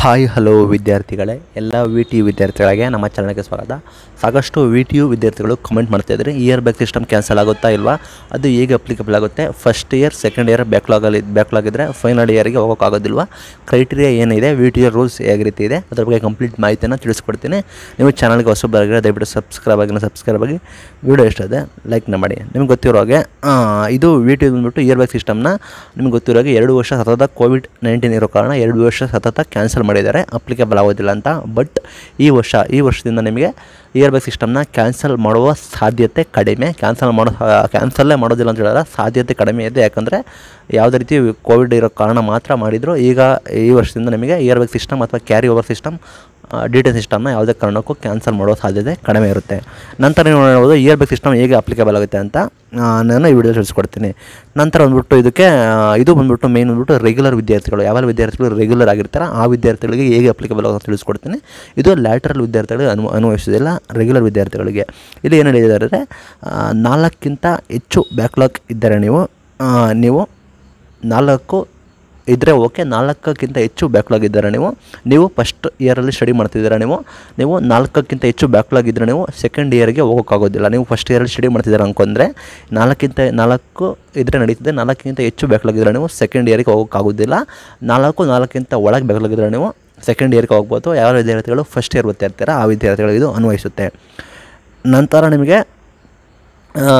hi hello ವಿದ್ಯಾರ್ಥಿಗಳೇ ಎಲ್ಲ V T you ವಿದ್ಯಾರ್ಥಿಗಳಿಗೆ ನಮ್ಮ ಚಾನಲ್ಗೆ ಸ್ವಾಗತ ಸಾಕಷ್ಟು ವಿ ಟಿ ಯು ವಿದ್ಯಾರ್ಥಿಗಳು ಕಮೆಂಟ್ ಮಾಡ್ತಾ ಇದ್ದಾರೆ ಇಯರ್ ಬ್ಯಾಕ್ ಸಿಸ್ಟಮ್ ಕ್ಯಾನ್ಸಲ್ ಆಗುತ್ತಾ ಇಲ್ವಾ ಅದು ಹೇಗೆ ಅಪ್ಲಿಕಬಲ್ ಆಗುತ್ತೆ ಫಸ್ಟ್ ಇಯರ್ ಸೆಕೆಂಡ್ ಇಯರ್ ಬ್ಯಾಕ್ಲಾಗಲ್ಲಿ ಬ್ಯಾಕ್ಲಾಗ್ ಇದ್ದರೆ ಫೈನಲ್ ಇಯರ್ಗೆ ಹೋಗೋಕ್ಕಾಗೋದಿಲ್ವಾ ಕ್ರೈಟೀರಿಯಾ ಏನಿದೆ ವಿ ಟಿ ಯು ರೂಲ್ಸ್ ಯಾವ ರೀತಿ ಇದೆ ಅದ್ರ ಬಗ್ಗೆ ಕಂಪ್ಲೀಟ್ ಮಾಹಿತಿಯನ್ನು ತಿಳಿಸ್ಕೊಡ್ತೀನಿ ನೀವು ಚಾನಲ್ಗೆ ಹೊಸಬರಾಗಿರೋ ದಯವಿಟ್ಟು ಸಬ್ಸ್ಕ್ರೈಬ್ ಆಗಿ ಸಬ್ಸ್ಕ್ರೈಬ್ ಆಗಿ ವಿಡಿಯೋ ಇಷ್ಟ ಇದೆ ಲೈಕ್ನ ಮಾಡಿ ನಿಮ್ಗೆ ಗೊತ್ತಿರೋ ಹಾಗೆ ಆ, ಇದು ವಿ ಟಿ ಯು ಬಂದ್ಬಿಟ್ಟು ಇಯರ್ ಬ್ಯಾಕ್ ಸಿಸ್ಟಮ್ನ ನಿಮ್ಗೆ ಗೊತ್ತಿರೋ ಹಾಗೆ ಎರಡು ವರ್ಷ ಸತತ ಕೋವಿಡ್ ನೈನ್ಟೀನ್ ಇರೋ ಕಾರಣ ಎರಡು ವರ್ಷ ಸತತ ಕ್ಯಾನ್ಸಲ್ ಮಾಡಿದ್ದಾರೆ ಅಪ್ಲಿಕೇಬಲ್ ಆಗೋದಿಲ್ಲ ಅಂತ ಬಟ್ ಈ ವರ್ಷ ಈ ವರ್ಷದಿಂದ ನಿಮಗೆ ಇಯರ್ ಬ್ಯಾಕ್ ಸಿಸ್ಟಮ್ನ ಕ್ಯಾನ್ಸಲ್ ಮಾಡುವ ಸಾಧ್ಯತೆ ಕಡಿಮೆ ಕ್ಯಾನ್ಸಲ್ ಮಾಡೋ ಕ್ಯಾನ್ಸಲ್ಲೇ ಮಾಡೋದಿಲ್ಲ ಅಂತ ಹೇಳಿದ್ರೆ ಸಾಧ್ಯತೆ ಕಡಿಮೆ ಇದೆ ಯಾಕಂದರೆ ಯಾವುದೇ ರೀತಿ ಕೋವಿಡ್ ಇರೋ ಕಾರಣ ಮಾತ್ರ ಮಾಡಿದರು ಈಗ ಈ ವರ್ಷದಿಂದ ನಿಮಗೆ ಇಯರ್ ಬ್ಯಾಕ್ ಸಿಸ್ಟಮ್ ಅಥವಾ carry over system D T ಸಿಸ್ಟಮ್ನ ಯಾವುದೇ ಕಾರಣಕ್ಕೂ ಕ್ಯಾನ್ಸಲ್ ಮಾಡೋ ಸಾಧ್ಯತೆ ಕಡಿಮೆ ಇರುತ್ತೆ ನಂತರ ನೀವು ನೋಡ್ಬೋದು ಇಯರ್ ಬ್ಯಾಕ್ ಸಿಸ್ಟಮ್ ಹೇಗೆ ಅಪ್ಲಿಕೇಬಲ್ ಆಗುತ್ತೆ ಅಂತ ಆ, ನಾನು ಈ ವಿಡಿಯೋ ತಿಳಿಸ್ಕೊಡ್ತೀನಿ ನಂತರ ಬಂದ್ಬಿಟ್ಟು ಇದಕ್ಕೆ ಆ, ಇದು ಬಂದ್ಬಿಟ್ಟು ಮೇನ್ ಬಂದ್ಬಿಟ್ಟು ರೆಗ್ಯುಲರ್ ವಿದ್ಯಾರ್ಥಿಗಳು ಯಾವ ವಿದ್ಯಾರ್ಥಿಗಳು ರೆಗ್ಯುಲರ್ ಆಗಿರ್ತಾರೆ ಆ ವಿದ್ಯಾರ್ಥಿಗಳಿಗೆ ಹೇಗೆ ಅಪ್ಲಿಕೇಬಲ್ ಆಗುತ್ತೆ ಅಂತ ತಿಳಿಸ್ಕೊಡ್ತೀನಿ ಇದು ಲ್ಯಾಟ್ರಲ್ ವಿದ್ಯಾರ್ಥಿಗಳಿಗೆ ಅನು ಅನ್ವಯಿಸೋದಿಲ್ಲ ರೆಗ್ಯುಲರ್ ವಿದ್ಯಾರ್ಥಿಗಳಿಗೆ ಇಲ್ಲಿ ಏನು ಹೇಳಿದ್ದಾರೆ ಅಂದರೆ ನಾಲ್ಕಿಂತ ಹೆಚ್ಚು ಬ್ಯಾಕ್ಲಾಗ್ ಇದ್ದರೆ ನೀವು ಆ, ನೀವು ನಾಲ್ಕು ಇದ್ದರೆ ಓಕೆ ನಾಲ್ಕಕ್ಕಿಂತ ಹೆಚ್ಚು ಬ್ಯಾಕ್ಲಾಗ್ ಇದ್ದರೆ ನೀವು ನೀವು ಫಸ್ಟ್ ಇಯರಲ್ಲಿ ಸ್ಟಡಿ ಮಾಡ್ತಿದ್ದೀರಾ ನೀವು ನೀವು ನಾಲ್ಕಕ್ಕಿಂತ ಹೆಚ್ಚು ಬ್ಯಾಕ್ಲಾಗ್ ಇದ್ದರೆ ನೀವು ಸೆಕೆಂಡ್ ಇಯರ್ಗೆ ಹೋಗೋಕ್ಕಾಗೋದಿಲ್ಲ ನೀವು ಫಸ್ಟ್ ಇಯರಲ್ಲಿ ಸ್ಟಡಿ ಮಾಡ್ತಿದ್ದೀರಾ ಅನ್ಕೊಂಡ್ರೆ ನಾಲ್ಕಿಂತ ನಾಲ್ಕು ಇದ್ದರೆ ನಡೀತಿದೆ ನಾಲ್ಕಿಂತ ಹೆಚ್ಚು ಬ್ಯಾಕ್ಲಾಗ್ ಇದ್ದರೆ ನೀವು ಸೆಕೆಂಡ್ ಇಯರ್ಗೆ ಹೋಗೋಕ್ಕಾಗೋದಿಲ್ಲ ನಾಲ್ಕು ನಾಲ್ಕಿಂತ ಒಳಗೆ ಬ್ಯಾಕ್ಲಾಗ್ ಇದ್ದರೆ ನೀವು ಸೆಕೆಂಡ್ ಇಯರ್ಗೆ ಹೋಗ್ಬೋದು ಯಾವ ವಿದ್ಯಾರ್ಥಿಗಳು ಫಸ್ಟ್ ಇಯರ್ ಓದ್ತಾ ಇರ್ತಾರೆ ಆ ವಿದ್ಯಾರ್ಥಿಗಳಿಗೆ ಇದು ಅನ್ವಯಿಸುತ್ತೆ ನಂತರ ನಿಮಗೆ ಆ,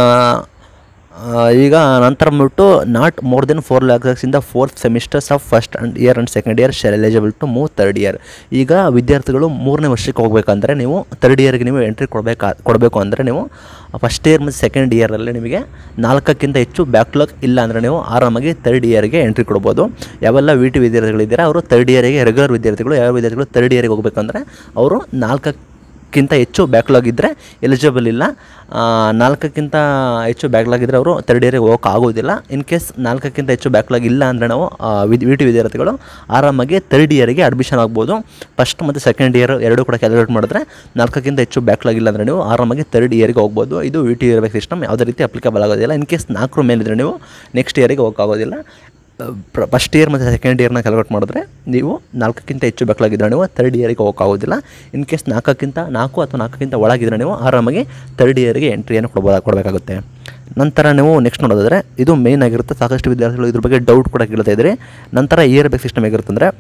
ಆ, ಈಗ ನಂತರ ಬಂದ್ಬಿಟ್ಟು not more than four lacks ಇಂದ fourth semesters of first and year and second year shall eligible to move third year ಈಗ ವಿದ್ಯಾರ್ಥಿಗಳು ಮೂರನೇ ವರ್ಷಕ್ಕೆ ಹೋಗಬೇಕಂದ್ರೆ ನೀವು ತರ್ಡ್ ಇಯರ್ಗೆ ನೀವು ಎಂಟ್ರಿ ಕೊಡಬೇಕಾ ಕೊಡಬೇಕು ಅಂದರೆ ನೀವು ಫಸ್ಟ್ ಇಯರ್ ಮತ್ತು ಸೆಕೆಂಡ್ ಇಯರಲ್ಲಿ ನಿಮಗೆ ನಾಲ್ಕಕ್ಕಿಂತ ಹೆಚ್ಚು ಬ್ಯಾಕ್ಲಾಗ್ ಇಲ್ಲ ಅಂದರೆ ನೀವು ಆರಾಮಾಗಿ ತರ್ಡ್ ಇಯರ್ಗೆ ಎಂಟ್ರಿ ಕೊಡ್ಬೋದು ಯಾವೆಲ್ಲ ವಿ ಟಿ ವಿದ್ಯಾರ್ಥಿಗಳಿದ್ದಾರೆ ಅವರು ತರ್ಡ್ ಇಯರಿಗೆ ರೆಗ್ಯುಲರ್ ವಿದ್ಯಾರ್ಥಿಗಳು ಯಾವ ವಿದ್ಯಾರ್ಥಿಗಳು ತರ್ಡ್ ಇಯರ್ಗೆ ಹೋಗಬೇಕಂದ್ರೆ ಅವರು ನಾಲ್ಕಕ್ಕೆ ಕ್ಕಿಂತ ಹೆಚ್ಚು ಬ್ಯಾಕ್ಲಾಗ್ ಇದ್ದರೆ ಎಲಿಜಿಬಲ್ ಇಲ್ಲ ಆ, ನಾಲ್ಕಕ್ಕಿಂತ ಹೆಚ್ಚು ಬ್ಯಾಕ್ಲಾಗ್ ಇದ್ದರೆ ಅವರು ತರ್ಡ್ ಇಯರಿಗೆ ಹೋಗೋಕೆ ಆಗೋದಿಲ್ಲ ಇನ್ ಕೇಸ್ ನಾಲ್ಕಕ್ಕಿಂತ ಹೆಚ್ಚು ಬ್ಯಾಕ್ಲಾಗ್ ಇಲ್ಲ ಅಂದರೆ ನಾವು ಆ, ವಿದ್ ವಿ ಟಿ ವಿದ್ಯಾರ್ಥಿಗಳು ಆರಾಮಾಗಿ ತರ್ಡ್ ಇಯರಿಗೆ ಅಡ್ಮಿಷನ್ ಆಗ್ಬೋದು ಫಸ್ಟ್ ಮತ್ತು ಸೆಕೆಂಡ್ ಇಯರ್ ಎರಡು ಕೂಡ ಕ್ಯಾಲ್ಕುಲೇಟ್ ಮಾಡಿದ್ರೆ ನಾಲ್ಕಕ್ಕಿಂತ ಹೆಚ್ಚು ಬ್ಯಾಕ್ಲಾಗ್ ಇಲ್ಲ ಅಂದರೆ ನೀವು ಆರಾಮಾಗಿ ತರ್ಡ್ ಇಯರ್ಗೆ ಹೋಗ್ಬೋದು ಇದು ವಿ ಟಿ ಇಯರ್ ಸಿಸ್ಟಮ್ ಯಾವುದೇ ರೀತಿ ಅಪ್ಲಿಕಬಲ್ ಆಗೋದಿಲ್ಲ ಇನ್ ಕೇಸ್ ನಾಲ್ಕರ ಮೇಲಿದ್ರೆ ನೀವು ನೆಕ್ಸ್ಟ್ ಇಯರಿಗೆ ಹೋಗೋಕ್ಕಾಗೋದಿಲ್ಲ ಫಸ್ಟ್ ಇಯರ್ ಮತ್ತು ಸೆಕೆಂಡ್ ಇಯರ್ನ ಕ್ಯಾಲ್ಕುಲೇಟ್ ಮಾಡಿದ್ರೆ ನೀವು ನಾಲ್ಕಕ್ಕಿಂತ ಹೆಚ್ಚು ಬೆಕ್ಕಲಾಗಿದ್ದರೆ ನೀವು ತರ್ಡ್ ಇಯರಿಗೆ ಹೋಗೋಕ್ಕಾಗೋದಿಲ್ಲ ಇನ್ ಕೇಸ್ ನಾಲ್ಕಕ್ಕಿಂತ ನಾಲ್ಕು ಅಥವಾ ನಾಲ್ಕಕ್ಕಿಂತ ಒಳಗಿದ್ರೆ ನೀವು ಆರಾಮಾಗಿ ತರ್ಡ್ ಇಯರಿಗೆ ಎಂಟ್ರಿಯನ್ನು ಕೊಡ್ಬೋದು ಕೊಡಬೇಕಾಗುತ್ತೆ ನಂತರ ನೀವು ನೆಕ್ಸ್ಟ್ ನೋಡೋದಾದರೆ ಇದು ಮೇನ್ ಆಗಿರುತ್ತೆ ಸಾಕಷ್ಟು ವಿದ್ಯಾರ್ಥಿಗಳು ಇದ್ರ ಬಗ್ಗೆ ಡೌಟ್ ಕೂಡ ಕೇಳ್ತಾ ಇದ್ದಾರೆ ನಂತರ ಇಯರ್ ಬೇಕ್ ಸಿಸ್ಟಮ್ ಹೇಗಿರುತ್ತೆ ಅಂದರೆ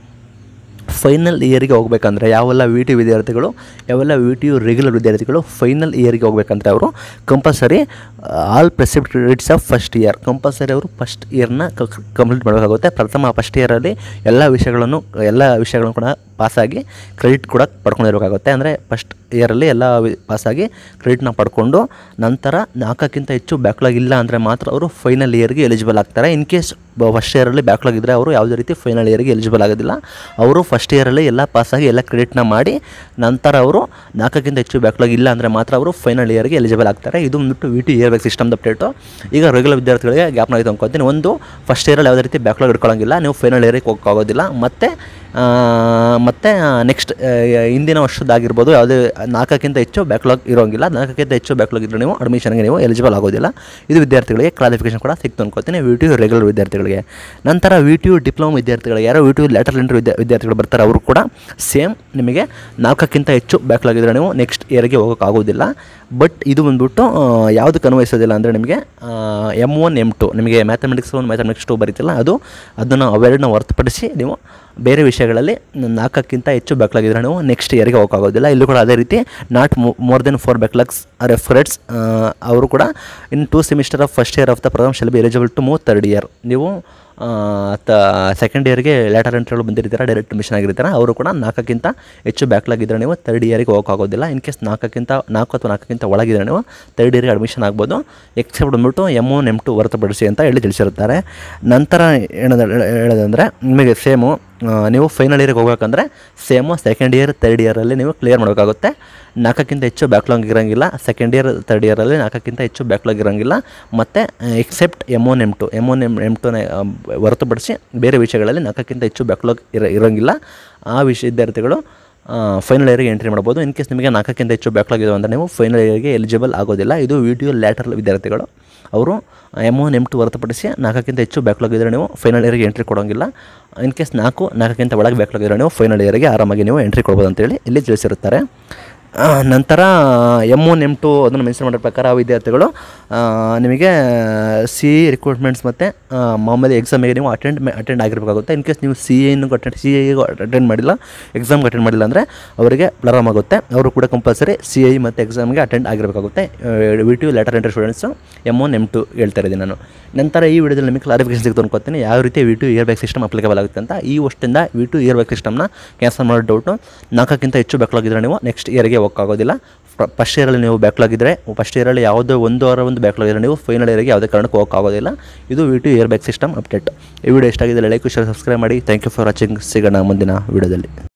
ಫೈನಲ್ ಇಯರಿಗೆ ಹೋಗ್ಬೇಕಂದ್ರೆ ಯಾವೆಲ್ಲ ವಿ ಟಿ ವಿದ್ಯಾರ್ಥಿಗಳು ಯಾವೆಲ್ಲ ವಿ ಟಿ ಯು ರೆಗ್ಯುಲರ್ ವಿದ್ಯಾರ್ಥಿಗಳು ಫೈನಲ್ ಇಯರಿಗೆ ಹೋಗ್ಬೇಕಂದ್ರೆ ಅವರು compulsory all prescribed credits of first year compulsory ಅವರು ಫಸ್ಟ್ ಇಯರ್ನ ಕಂಪ್ಲೀಟ್ ಮಾಡಬೇಕಾಗುತ್ತೆ ಪ್ರಥಮ ಫಸ್ಟ್ ಇಯರಲ್ಲಿ ಎಲ್ಲ ವಿಷಯಗಳನ್ನು ಎಲ್ಲ ವಿಷಯಗಳನ್ನು ಕೂಡ ಪಾಸಾಗಿ ಕ್ರೆಡಿಟ್ ಕೂಡ ಪಡ್ಕೊಂಡಿರಬೇಕಾಗುತ್ತೆ ಅಂದರೆ ಫಸ್ಟ್ ಇಯರಲ್ಲಿ ಎಲ್ಲ ವಿ- ಪಾಸಾಗಿ ಕ್ರೆಡಿಟ್ನ ಪಡ್ಕೊಂಡು ನಂತರ ನಾಲ್ಕಕ್ಕಿಂತ ಹೆಚ್ಚು ಬ್ಯಾಕ್ಲಾಗ್ ಇಲ್ಲ ಅಂದರೆ ಮಾತ್ರ ಅವರು ಫೈನಲ್ ಇಯರ್ಗೆ ಎಲಿಜಿಬಲ್ ಆಗ್ತಾರೆ ಇನ್ ಕೇಸ್ ಫಸ್ಟ್ ಇಯರಲ್ಲಿ ಬ್ಯಾಕ್ಲಾಗ್ ಇದ್ದರೆ ಅವರು ಯಾವುದೇ ರೀತಿ ಫೈನಲ್ ಇಯರ್ಗೆ ಎಲಿಜಿಬಲ್ ಆಗೋದಿಲ್ಲ ಅವರು ಫಸ್ಟ್ ಇಯರಲ್ಲಿ ಎಲ್ಲ ಪಾಸಾಗಿ ಎಲ್ಲ ಕ್ರೆಡಿಟ್ನ ಮಾಡಿ ನಂತರ ಅವರು ನಾಲ್ಕಕ್ಕಿಂತ ಹೆಚ್ಚು ಬ್ಯಾಕ್ಲಾಗ್ ಇಲ್ಲ ಅಂದರೆ ಮಾತ್ರ ಅವರು ಫೈನಲ್ ಇಯರ್ಗೆ ಎಲಿಜಿಬಲ್ ಆಗ್ತಾರೆ ಇದು ಬಂದ್ಬಿಟ್ಟು ವಿ ಟಿ ಇಯರ್ ಬ್ಯಾಕ್ ಸಿಸ್ಟಮ್ದು ಅಪ್ಡೇಟು ಈಗ ರೆಗ್ಯುಲರ್ ವಿದ್ಯಾರ್ಥಿಗಳಿಗೆ ಗ್ಯಾಪ್ ಆಗಿದೆ ಅನ್ಕೊತೀನಿ ಒಂದು ಫಸ್ಟ್ ಇಯರಲ್ಲಿ ಯಾವುದೇ ರೀತಿ ಬ್ಯಾಕ್ಲಾಗ್ ಇಟ್ಕೊಳ್ಳೋಂಗಿಲ್ಲ ನೀವು ಫೈನಲ್ ಇಯರಿಗೆ ಹೋಗೋಕ್ಕಾಗೋದಿಲ್ಲ ಮತ್ತು ಮತ್ತು ನೆಕ್ಸ್ಟ್ ಹಿಂದಿನ ವರ್ಷದಾಗಿರ್ಬೋದು ಯಾವುದೇ ನಾಲ್ಕಕ್ಕಿಂತ ಹೆಚ್ಚು ಬ್ಯಾಕ್ಲಾಗ್ ಇರೋಂಗಿಲ್ಲ ನಾಲ್ಕಕ್ಕಿಂತ ಹೆಚ್ಚು ಬ್ಯಾಕ್ಲಾಗ್ ಇದ್ದರೆ ನೀವು ಅಡ್ಮಿಷನ್ಗೆ ನೀವು ಎಲಿಜಿಬಲ್ ಆಗೋದಿಲ್ಲ ಇದು ವಿದ್ಯಾರ್ಥಿಗಳಿಗೆ ಕ್ಲಾರಿಫಿಕೇಷನ್ ಕೂಡ ಸಿಕ್ತು ಅನ್ಕೋತೀನಿ ವಿ ಟಿ ಯು ರೆಗ್ಯುಲರ್ ವಿದ್ಯಾರ್ಥಿಗಳಿಗೆ ನಂತರ ವಿ ಟಿ ಯು ಡಿಪ್ಲೊಮಾ ವಿದ್ಯಾರ್ಥಿಗಳು ಯಾರೋ V T U later inter ವಿದ್ಯಾ ವಿದ್ಯಾರ್ಥಿಗಳು ಬರ್ತಾರೆ ಅವರು ಕೂಡ ಸೇಮ್ ನಿಮಗೆ ನಾಲ್ಕಕ್ಕಿಂತ ಹೆಚ್ಚು ಬ್ಯಾಕ್ಲಾಗ್ ಇದ್ದರೆ ನೀವು ನೆಕ್ಸ್ಟ್ ಇಯರ್ಗೆ ಹೋಗೋಕ್ಕಾಗೋದಿಲ್ಲ ಬಟ್ ಇದು ಬಂದ್ಬಿಟ್ಟು ಆ, ಯಾವುದಕ್ಕೆ ಅನ್ವಯಿಸೋದಿಲ್ಲ ಅಂದರೆ ನಿಮಗೆ ಎಮ್ ಒನ್ ಎಮ್ ಟು ನಿಮಗೆ ಮ್ಯಾಥಮೆಟಿಕ್ಸ್ ಒನ್ ಮ್ಯಾಥಮೆಟಿಕ್ಸ್ ಟು ಬರೀತಿಲ್ಲ ಅದು ಅದನ್ನು ಅವೆರಡನ್ನ ಹೊರತುಪಡಿಸಿ ನೀವು ಬೇರೆ ವಿಷಯಗಳಲ್ಲಿ ನಾಲ್ಕಕ್ಕಿಂತ ಹೆಚ್ಚು ಬ್ಯಾಕ್ಲಾಗಿದ್ರೆ ನೀವು ನೆಕ್ಸ್ಟ್ ಇಯರ್ಗೆ ಹೋಗೋಕ್ಕಾಗೋದಿಲ್ಲ ಇಲ್ಲೂ ಕೂಡ ಅದೇ ರೀತಿ not more than four backlogs ರೆಫರೆಟ್ಸ್ ಅವರು ಕೂಡ in two semester of first year of the programme shall be eligible to move third year ನೀವು ತ ಸೆಕೆಂಡ್ ಇಯರ್ಗೆ ಲ್ಯಾಟರ್ ಎಂಟ್ರಿಗಳು ಬಂದಿರ್ತೀರ ಡೈರೆಕ್ಟ್ ಮಿಷನ್ ಆಗಿರ್ತಾರೆ ಅವರು ಕೂಡ ನಾಲ್ಕಕ್ಕಿಂತ ಹೆಚ್ಚು ಬ್ಯಾಕ್ಲಾಗ್ ಇದ್ದರೆ ನೀವು ತರ್ಡ್ ಇಯರಿಗೆ ಹೋಗೋಕ್ಕಾಗೋದಿಲ್ಲ ಇನ್ ಕೇಸ್ ನಾಲ್ಕಕ್ಕಿಂತ ನಾಲ್ಕು ಅಥವಾ ನಾಲ್ಕಕ್ಕಿಂತ ಒಳಗಿದ್ರೆ ನೀವು ತರ್ಡ್ ಇಯರ್ಗೆ ಅಡ್ಮಿಷನ್ ಆಗ್ಬೋದು ಎಕ್ಸೆಪ್ಟ್ ಬಂದ್ಬಿಟ್ಟು ಎಮ್ ಒನ್ ಎಮ್ ಟು ಹೊರತುಪಡಿಸಿ ಅಂತ ಹೇಳಿ ತಿಳಿಸಿರುತ್ತಾರೆ ನಂತರ ಏನದ ಹೇಳೋದಂದರೆ ನಿಮಗೆ ಸೇಮು ನೀವು ಫೈನಲ್ ಇಯರ್ಗೆ ಹೋಗ್ಬೇಕಂದ್ರೆ ಸೇಮು ಸೆಕೆಂಡ್ ಇಯರ್ ತರ್ಡ್ ಇಯರಲ್ಲಿ ನೀವು ಕ್ಲಿಯರ್ ಮಾಡಬೇಕಾಗುತ್ತೆ ನಾಲ್ಕಕ್ಕಿಂತ ಹೆಚ್ಚು ಬ್ಯಾಕ್ಲಾಗ್ ಇರೋಂಗಿಲ್ಲ ಸೆಕೆಂಡ್ ಇಯರ್ ತರ್ಡ್ ಇಯರಲ್ಲಿ ನಾಲ್ಕಕ್ಕಿಂತ ಹೆಚ್ಚು ಬ್ಯಾಕ್ಲಾಗ್ ಇರೋಂಗಿಲ್ಲ ಮತ್ತು except M one M two M one M ಎಮ್ ಟುನ ಹೊರತುಪಡಿಸಿ ಬೇರೆ ವಿಷಯಗಳಲ್ಲಿ ನಾಲ್ಕಕ್ಕಿಂತ ಹೆಚ್ಚು ಬ್ಯಾಕ್ಲಾಗ್ ಇರ ಇರೋಂಗಿಲ್ಲ ಆ ವಿಷಯ ವಿದ್ಯಾರ್ಥಿಗಳು ಫೈನಲ್ ಇಯರ್ಗೆ ಎಂಟ್ರಿ ಮಾಡ್ಬೋದು ಇನ್ ಕೇಸ್ ನಿಮಗೆ ನಾಲ್ಕಕ್ಕಿಂತ ಹೆಚ್ಚು ಬ್ಯಾಕ್ಲಾಗ್ ಇದೆ ಅಂದರೆ ನೀವು ಫೈನಲ್ ಇಯರ್ಗೆ ಎಲಿಜಿಬಲ್ ಆಗೋದಿಲ್ಲ ಇದು ವಿಡಿಯೋ ಲ್ಯಾಟರಲ್ ವಿದ್ಯಾರ್ಥಿಗಳು ಅವರು ಎಮ್ ಒನ್ ಎಮ್ ಟು ಹೊರತುಪಡಿಸಿ ನಾಲ್ಕಕ್ಕಿಂತ ಹೆಚ್ಚು ಬ್ಯಾಕ್ಲಾಗ್ ಇದ್ದರೆ ನೀವು ಫೈನಲ್ ಇಯರ್ಗೆ ಎಂಟ್ರಿ ಕೊಡೋಂಗಿಲ್ಲ ಇನ್ ಕೇಸ್ ನಾಲ್ಕು ನಾಲ್ಕಕ್ಕಿಂತ ಒಳಗೆ ಬ್ಯಾಕ್ಲಾಗ್ ಇದ್ದರೆ ನೀವು ಫೈನಲ್ ಇಯರ್ಗೆ ಆರಾಮಾಗಿ ನೀವು ಎಂಟ್ರಿ ಕೊಡ್ಬೋದು ಅಂತೇಳಿ ಇಲ್ಲಿ ತಿಳಿಸಿರುತ್ತಾರೆ ಆ, ನಂತರ ಎಮ್ ಒನ್ ಎಮ್ ಟು ಅದನ್ನು ಮೆನ್ಷನ್ ಮಾಡಿರೋ ಪ್ರಕಾರ ಆ ವಿದ್ಯಾರ್ಥಿಗಳು ಆ, ನಿಮಗೆ ಸಿ ಎ ರಿಕ್ರೂಟ್ಮೆಂಟ್ಸ್ ಮತ್ತು ಮಾಮೂಲಿ ಎಕ್ಸಾಮಿಗೆ ನೀವು ಅಟೆಂಡ್ ಅಟೆಂಡ್ ಆಗಿರಬೇಕಾಗುತ್ತೆ ಇನ್ ಕೇಸ್ ನೀವು ಸಿ ಎನ್ನು ಅಟೆಂಡ್ ಸಿ ಎಗೂ ಅಟೆಂಡ್ ಮಾಡಿಲ್ಲ ಎಕ್ಸಾಮ್ಗೆ ಅಟೆಂಡ್ ಮಾಡಿಲ್ಲ ಅಂದರೆ ಅವರಿಗೆ ಪ್ರಾರಂಭ ಆಗುತ್ತೆ ಅವರು ಕೂಡ ಕಂಪಲ್ಸರಿ ಸಿ ಐ ಮತ್ತು ಎಕ್ಸಾಮ್ಗೆ ಅಟೆಂಡ್ ಆಗಿರಬೇಕಾಗುತ್ತೆ V T U letter entry students M one M two ಹೇಳ್ತಾ ಇದ್ದೀನಿ ನಾನು ನಂತರ ಈ ವಿಡಿಯೋದಲ್ಲಿ ನಿಮಗೆ ಕ್ಲಾರಿಫಿಕೇಶನ್ ಸಿಗ್ತು ಅನ್ಕೋತೀನಿ ಯಾವ ರೀತಿ V two year back system applicable ಆಗುತ್ತೆ ಅಂತ ಈ ವರ್ಷದಿಂದ ವಿ ಟು ಇಯರ್ ಬ್ಯಾಕ್ ಸಿಸ್ಟಮ್ನ ಕ್ಯಾನ್ಸಲ್ ಮಾಡೋ ಡೌಟು ನಾಲ್ಕಕ್ಕಿಂತ ಹೆಚ್ಚು ಬ್ಯಾಕ್ಲಾಗ್ ಇದ್ದರೆ ನೀವು ನೆಕ್ಸ್ಟ್ ಇಯರ್ಗೆ ಹೋಗೋಕ್ಕಾಗೋದಿಲ್ಲ ಫಸ್ಟ್ ಇಯರಲ್ಲಿ ನೀವು ಬ್ಯಾಕ್ಲಾಗ್ ಇದ್ದರೆ ಫಸ್ಟ್ ಇಯರಲ್ಲಿ ಯಾವುದೋ ಒಂದು ವಾರ ಒಂದು ಬ್ಯಾಕ್ಲಾಗ್ ಇದ್ದರೆ ನೀವು ಫೈನಲ್ ಇಯರ್ಗೆ ಯಾವುದೇ ಕಾರಣಕ್ಕೂ ಹೋಗೋಕ್ಕಾಗೋದಿಲ್ಲ ಇದು V two year back system update ಈ ವಿಡಿಯೋ ಎಷ್ಟಾಗಿದೆ ಲೈಕ್ ಶೇರ್ ಸಬ್ಸ್ಕ್ರೈಬ್ ಮಾಡಿ ಥ್ಯಾಂಕ್ ಯು ಫಾರ್ ವಾಚಿಂಗ್ ಸಿಗೋಣ ಮುಂದಿನ ವಿಡಿಯೋದಲ್ಲಿ